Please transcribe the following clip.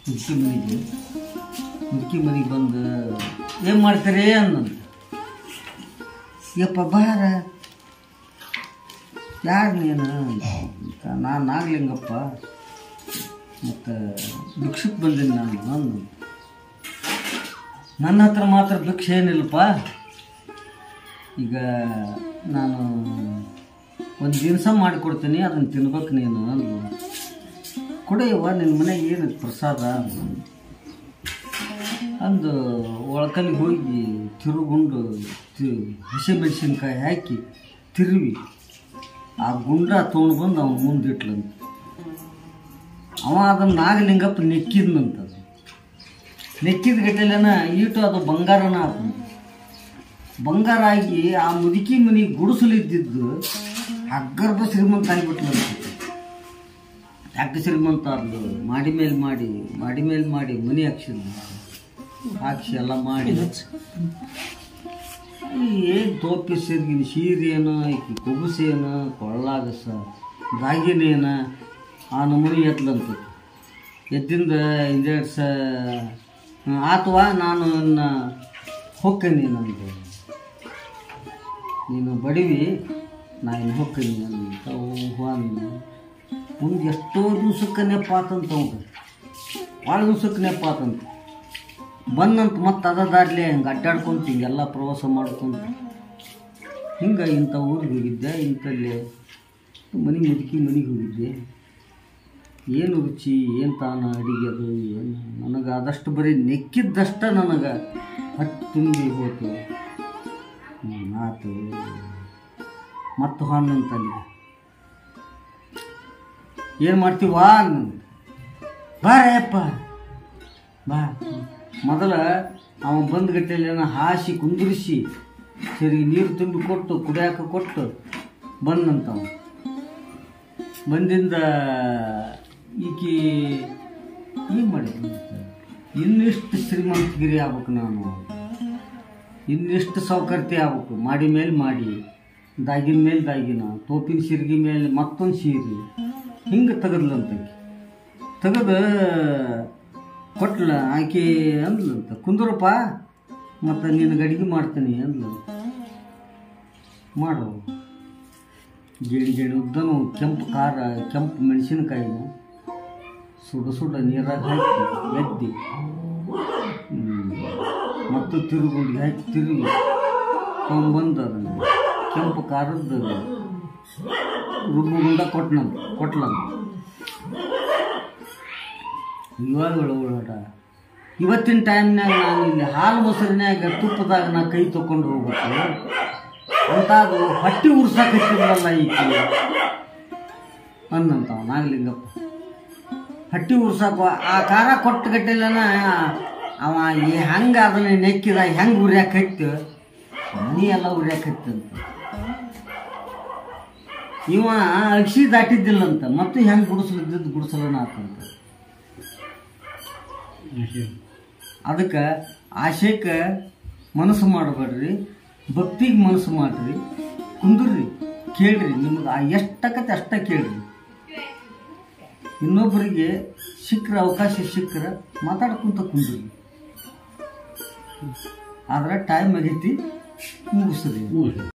ಮುದುಕಿ ಮನೆಗೆ ಮುದುಕಿ ಮನೆಗೆ ಬಂದು ಏನು ಮಾಡ್ತೀರಿ ಅಂದಂತ ಯಪ್ಪ ಬಾರ ಯಾರು ನೀನು ಅಂತ ನಾನು ನಾಗಲಿಂಗಪ್ಪ ಮತ್ತು ಭಿಕ್ಷಕ್ಕೆ ಬಂದೀನಿ ನಾನು ಅಂದು ನನ್ನ ಹತ್ರ ಮಾತ್ರ ಭಿಕ್ಷೆ ಏನಿಲ್ಲಪ್ಪ ಈಗ ನಾನು ಒಂದು ದಿನಸ ಮಾಡಿಕೊಡ್ತೀನಿ ಅದನ್ನು ತಿನ್ಬೇಕು ನೀನು ಅಂದ್ಲು ಕೊಡೆಯವ್ವ ನಿನ್ನ ಮನೆಗೆ ಏನು ಪ್ರಸಾದ ಅಂದ್ಲು. ಅಂದು ಒಳಕಲ್ಲಿಗೆ ಹೋಗಿ ತಿರುಗುಂಡು ತಿ ಹಸಿಮೆಣಸಿನ್ಕಾಯಿ ಹಾಕಿ ತಿರುವಿ ಆ ಗುಂಡ ತೊಗೊಂಡು ಬಂದು ಅವನ ಮುಂದೆ ಇಟ್ಲಂತ ಅವ ಅದನ್ನು ನಾಗಲಿಂಗಪ್ಪ ನೆಕ್ಕಿದ್ನಂತ ನೆಕ್ಕಿದ ಗಟ್ಟಲೆನ ಈಟು ಅದು ಬಂಗಾರನ ಆತ ಬಂಗಾರ ಆಗಿ ಆ ಮುದುಕಿ ಮನೆ ಗುಡಿಸಲಿದ್ದಿದ್ದು ಅಗ್ಗರ್ಭ ಶ್ರೀಮಂತ ಆಗಿಬಿಟ್ಲಂತ ಯಾಕೆ ಶ್ರೀಮಂತ ಅದು ಮಾಡಿ ಮೇಲೆ ಮಾಡಿ ಮಾಡಿ ಮೇಲೆ ಮಾಡಿ ಮನೆ ಹಾಕ್ಸಿದ್ಲು ಹಾಕ್ಸಿ ಎಲ್ಲ ಮಾಡಿ ಏನು ತೋಪಿ ಸಿರ್ಗಿನ ಸೀರೆನ ಈಕಿ ಕುಬುಸೇನ ಕೊಳ್ಳಾಗಸ ದಾಗಿನೇನ ಆ ನಮೂನಿ ಎತ್ಲಂತ ಎದ್ದಿಂದ ಇಂದೆರಡು ಸ ಆತವಾ ನಾನು ನನ್ನ ಹೊಕ್ಕನಿ ನಂದು ನೀನು ಬಡಿವಿ ನಾ ಇನ್ನು ಹೊಕ್ಕನಿ ಅಂತ ಅಂದ ಮುಂದೆ ಎಷ್ಟೋ ದಿವ್ಸಕ್ಕೆ ನೆಪ್ಪ ಆತಂತ ಅವ್ನು ಭಾಳ ದಿವ್ಸಕ್ಕೆ ನೆಪ್ಪ ಆತಂತ ಬಂದಂತ ಮತ್ತೆ ಅದ ದಾಡ್ಲೆ ಹಿಂಗೆ ಅಡ್ಡಾಡ್ಕೊಂತ ಹಿಂಗೆಲ್ಲ ಪ್ರವಾಸ ಮಾಡ್ಕೊಂತ ಹಿಂಗೆ ಇಂಥ ಊರಿಗೆ ಹೋಗಿದ್ದೆ ಇಂಥಲ್ಲಿ ಮನೆ ಮುದುಕಿ ಮನೆಗೆ ಹೋಗಿದ್ದೆ ಏನು ರುಚಿ ಏನು ತಾನ ಅಡಿಗೆ ಅದು ಏನು ನನಗೆ ಆದಷ್ಟು ಬರೀ ನೆಕ್ಕಿದ್ದಷ್ಟ ನನಗೆ ಹೊಟ್ಟೆ ತುಂಬಿ ಹೋತು ಹ್ಮ್, ಆತು ಮತ್ತು ಹಣ್ಣಂತಲ್ಲಿ ಏನು ಮಾಡ್ತೀವಾ ಬಾರಯ್ಯಪ್ಪ ಬಾ ಮೊದಲ ಅವ ಬಂದ ಗಟ್ಟೆಲ್ಲ ಹಾಸಿ ಕುಂದಿರಿಸಿ ಸರಿ ನೀರು ತುಂಬಿ ಕೊಟ್ಟು ಕುಡಿಯಾಕ ಕೊಟ್ಟು ಬಂದಂತವ ಬಂದಿಂದ ಈಕಿ ಏನು ಮಾಡಿದ್ಲು ಇನ್ನಿಷ್ಟು ಶ್ರೀಮಂತಗಿರಿ ಆಗ್ಬೇಕು ನಾನು ಇನ್ನಿಷ್ಟು ಸೌಕರ್ತಿ ಆಗ್ಬೇಕು ಮಾಡಿ ಮೇಲೆ ಮಾಡಿ ದಾಗಿನ ಮೇಲೆ ದಾಗಿನ ತೋಪಿನ ಸಿರ್ಗಿ ಮೇಲೆ ಮತ್ತೊಂದು ಸೀರೆ ಹಿಂಗೆ ತೆಗದ್ಲಂತ ಆಕಿ ತೆಗೆದು ಕೊಟ್ಲ ಆಕೆ ಅಂದ್ಲಂತ ಕುಂದ್ರಪ್ಪ ಮತ್ತು ನಿನಗೆ ಅಡಿಗೆ ಮಾಡ್ತೀನಿ ಅಂದ್ಲು ಮಾಡು ಗಿಣಿ ಗಿಣಿ ಉದ್ದನು ಕೆಂಪು ಖಾರ ಕೆಂಪು ಮೆಣಸಿನಕಾಯಿನ ಸುಡ ಸುಡ ನೀರಾಗ ಹಾಕಿ ಎದ್ದಿ ಹ್ಮ್. ಮತ್ತು ತಿರುಗುಂಡಿ ಹಾಕಿ ತಿರುಗಿ ತೊಗೊಂಬಂದು ಅದನ್ನು ಕೆಂಪು ಖಾರದ್ದು ರುಬ್ಬುಗುಂಡ ಕೊಟ್ಟನಂತ ಕೊಟ್ಲಂತ ಇವಾಗ ಓಡಾಟ ಇವತ್ತಿನ ಟೈಮ್ನಾಗ ನಾನು ಇಲ್ಲಿ ಹಾಲು ಮೊಸರಿನ್ಯಾಗ ತುಪ್ಪದಾಗ ನಾ ಕೈ ತಗೊಂಡು ಹೋಗ್ಬೇಕು ಅಂತ ಅದು ಹೊಟ್ಟಿ ಉರ್ಸಾಕತ್ತಿದ್ರಲ್ಲ ಈಕಿ ಅಂದಂತ ನಾಗಲಿಂಗಪ್ಪ ಹಟ್ಟಿ ಉರ್ಸಾಕ ಆ ಖಾರ ಕೊಟ್ಟ ಗಟ್ಟೆಲ್ಲನ ಅವ ಈ ಹೆಂಗೆ ಅದನ್ನ ನೆಕ್ಕಿದ ಹೆಂಗೆ ಉರಿಯಾಕ ಹತ್ತು ಮನಿ ಎಲ್ಲ ಉರಿಯಾಕ ಹತ್ತಂತ ಇವ ಅಕ್ಷಿ ದಾಟಿದ್ದಿಲ್ಲಂತ ಮತ್ತು ಹೆಂಗೆ ಗುಡಿಸಲಿದ್ದದ್ದು ಗುಡಿಸಲನ ಆತಂತ ಅದಕ್ಕೆ ಆಶಯಕ್ಕೆ ಮನಸ್ಸು ಮಾಡಬೇಡ್ರಿ ಭಕ್ತಿಗೆ ಮನಸ್ಸು ಮಾಡ್ರಿ ಕುಂದ್ರಿ ಕೇಳ್ರಿ ನಿಮಗೆ ಎಷ್ಟಕ್ಕತ್ತೆ ಅಷ್ಟ ಕೇಳ್ರಿ ಇನ್ನೊಬ್ಬರಿಗೆ ಸಿಕ್ಕರೆ ಅವಕಾಶ ಸಿಕ್ಕರೆ ಮಾತಾಡ್ಕೊಂತ ಕುಂದ್ರಿ ಆದ್ರೆ ಟೈಮ್ ಆಗೈತಿ ಮುಗಿಸ್ರಿ